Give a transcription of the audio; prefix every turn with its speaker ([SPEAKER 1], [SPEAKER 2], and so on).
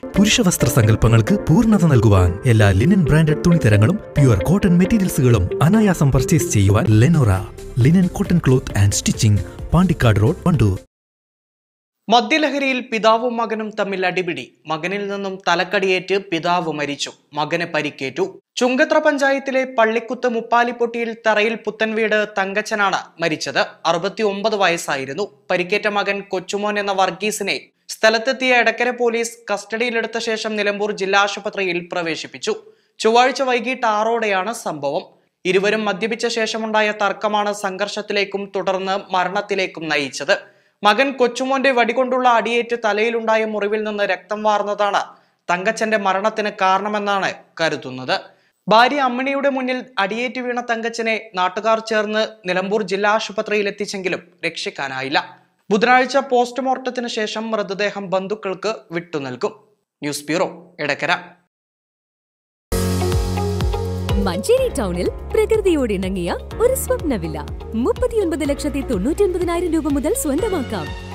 [SPEAKER 1] പുരുഷ വസ്ത്ര സങ്കല്പങ്ങൾക്ക് പൂർണ്ണത നൽകുവാൻ എല്ലാ ലിനൻ ബ്രാൻഡഡ് തുണിത്തരങ്ങളും പ്യുവർ കോട്ടൺ മെറ്റീരിയൽസുകളും അനായാസം പർച്ചേസ് ചെയ്യുവാൻ Lenora linen cotton cloth and stitching Pandikkad road Wandoor
[SPEAKER 2] മദ്യലഹരിയിൽ പിതാവും മകനും തമ്മിൽ അടിപിടി മകനിൽ നിന്നും തലക്കടിയേറ്റ് പിതാവ് മരിച്ചു മകന് പരിക്കേറ്റു ചുങ്കത്ര പഞ്ചായത്തിലെ പള്ളിക്കുത്ത് മുപ്പാലിപ്പൊട്ടിയിൽ തറയിൽ പുത്തൻ വീട് തങ്കച്ചനാണ് മരിച്ചത് അറുപത്തിയൊമ്പത് വയസ്സായിരുന്നു പരിക്കേറ്റ മകൻ കൊച്ചുമോൻ എന്ന വർഗീസിനെ സ്ഥലത്തെത്തിയ എടക്കര പോലീസ് കസ്റ്റഡിയിലെടുത്ത ശേഷം നിലമ്പൂർ ജില്ലാ ആശുപത്രിയിൽ പ്രവേശിപ്പിച്ചു ചൊവ്വാഴ്ച വൈകിട്ട് ആറോടെയാണ് സംഭവം ഇരുവരും മദ്യപിച്ച ശേഷമുണ്ടായ തർക്കമാണ് സംഘർഷത്തിലേക്കും തുടർന്ന് മരണത്തിലേക്കും നയിച്ചത് മകൻ കൊച്ചുമോന്റെ വടികൊണ്ടുള്ള അടിയേറ്റ് തലയിലുണ്ടായ മുറിവിൽ നിന്ന് രക്തം വാർന്നതാണ് തങ്കച്ചന്റെ മരണത്തിന് കാരണമെന്നാണ് കരുതുന്നത് ഭാര്യ അമ്മിണിയുടെ മുന്നിൽ അടിയേറ്റ് വീണ തങ്കച്ചനെ നാട്ടുകാർ ചേർന്ന് നിലമ്പൂർ ജില്ലാ ആശുപത്രിയിൽ എത്തിച്ചെങ്കിലും രക്ഷിക്കാനായില്ല ബുധനാഴ്ച പോസ്റ്റ്മോർട്ടത്തിന് ശേഷം മൃതദേഹം ബന്ധുക്കൾക്ക് വിട്ടുനൽകും ന്യൂസ് ബ്യൂറോ എടക്കര
[SPEAKER 3] മഞ്ചേരി ടൗണിൽ പ്രകൃതിയോട് ഇണങ്ങിയ ഒരു സ്വപ്ന വില്ല മുപ്പത്തിയൊൻപത് ലക്ഷത്തി തൊണ്ണൂറ്റി ഒൻപതിനായിരം രൂപ മുതൽ സ്വന്തമാക്കാം